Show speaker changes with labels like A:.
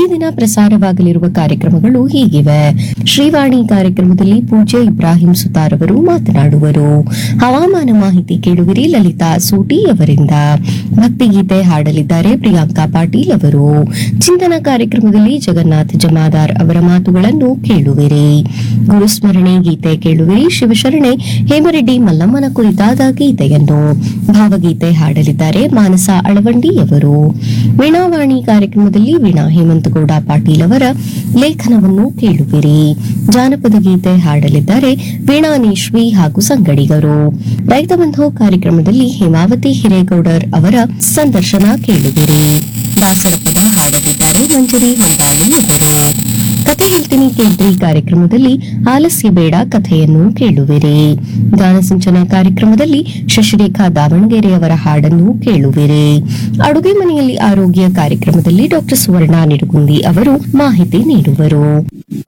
A: ದಿನ ಪ್ರಸಾರವಾಗಲಿರುವ ಕಾರ್ಯಕ್ರಮಗಳು ಹೀಗಿವೆ ಶ್ರೀವಾಣಿ ಕಾರ್ಯಕ್ರಮದಲ್ಲಿ ಪೂಜೆ ಇಬ್ರಾಹಿಂ ಸುತಾರ್ ಅವರು ಮಾತನಾಡುವರು ಹವಾಮಾನ ಮಾಹಿತಿ ಕೇಳುವಿರಿ ಲಲಿತಾ ಸೂಟಿ ಅವರಿಂದ ಭಕ್ತಿಗೀತೆ ಹಾಡಲಿದ್ದಾರೆ ಪ್ರಿಯಾಂಕಾ ಪಾಟೀಲ್ ಅವರು ಚಿಂತನ ಕಾರ್ಯಕ್ರಮದಲ್ಲಿ ಜಗನ್ನಾಥ್ ಜಮಾದಾರ್ ಅವರ ಮಾತುಗಳನ್ನು ಕೇಳುವಿರಿ ಗುರುಸ್ಮರಣೆ ಗೀತೆ ಕೇಳುವಿರಿ ಶಿವಶರಣೆ ಹೇಮರೆಡ್ಡಿ ಮಲ್ಲಮ್ಮನ ಕುರಿತಾದ ಗೀತೆಯನ್ನು ಭಾವಗೀತೆ ಹಾಡಲಿದ್ದಾರೆ ಮಾನಸ ಅಳವಂಡಿಯವರು ವೀಣಾವಾಣಿ ಕಾರ್ಯಕ್ರಮದಲ್ಲಿ ವೀಣಾ ಹೇಮಂತಗೌಡ ಪಾಟೀಲ್ ಅವರ ಲೇಖನವನ್ನು ಕೇಳುವಿರಿ ಜಾನಪದ ಗೀತೆ ಹಾಡಲಿದ್ದಾರೆ ವೀಣಾ ನೇಶ್ವಿ ಹಾಗೂ ಸಂಗಡಿಗರು ರೈತ ಬಂಧು ಕಾರ್ಯಕ್ರಮದಲ್ಲಿ ಹೇಮಾವತಿ ಹಿರೇಗೌಡರ್ ಅವರ ಸಂದರ್ಶನ ಕೇಳುವಿರಿ ದಾಸರ ಪದ ಹಾಡಲಿದ್ದಾರೆ ಮಂಜರಿ ಹೊಂದಾಳಿ ಅವರು ಕಥೆ ಹೇಳ್ತೀನಿ ಕೇಳ್ರಿ ಕಾರ್ಯಕ್ರಮದಲ್ಲಿ ಆಲಸ್ಯ ಬೇಡ ಕಥೆಯನ್ನು ಕೇಳುವಿರಿ ಗಾನಸಿಂಚನ ಕಾರ್ಯಕ್ರಮದಲ್ಲಿ ಶಶಿರೇಖಾ ದಾವಣಗೆರೆ ಅವರ ಹಾಡನ್ನು ಕೇಳುವಿರಿ ಅಡುಗೆ ಮನೆಯಲ್ಲಿ ಆರೋಗ್ಯ ಕಾರ್ಯಕ್ರಮದಲ್ಲಿ ಡಾಕ್ಟರ್ ಸುವರ್ಣ ನಿಡುಗುಂದಿ ಅವರು ಮಾಹಿತಿ ನೀಡುವರು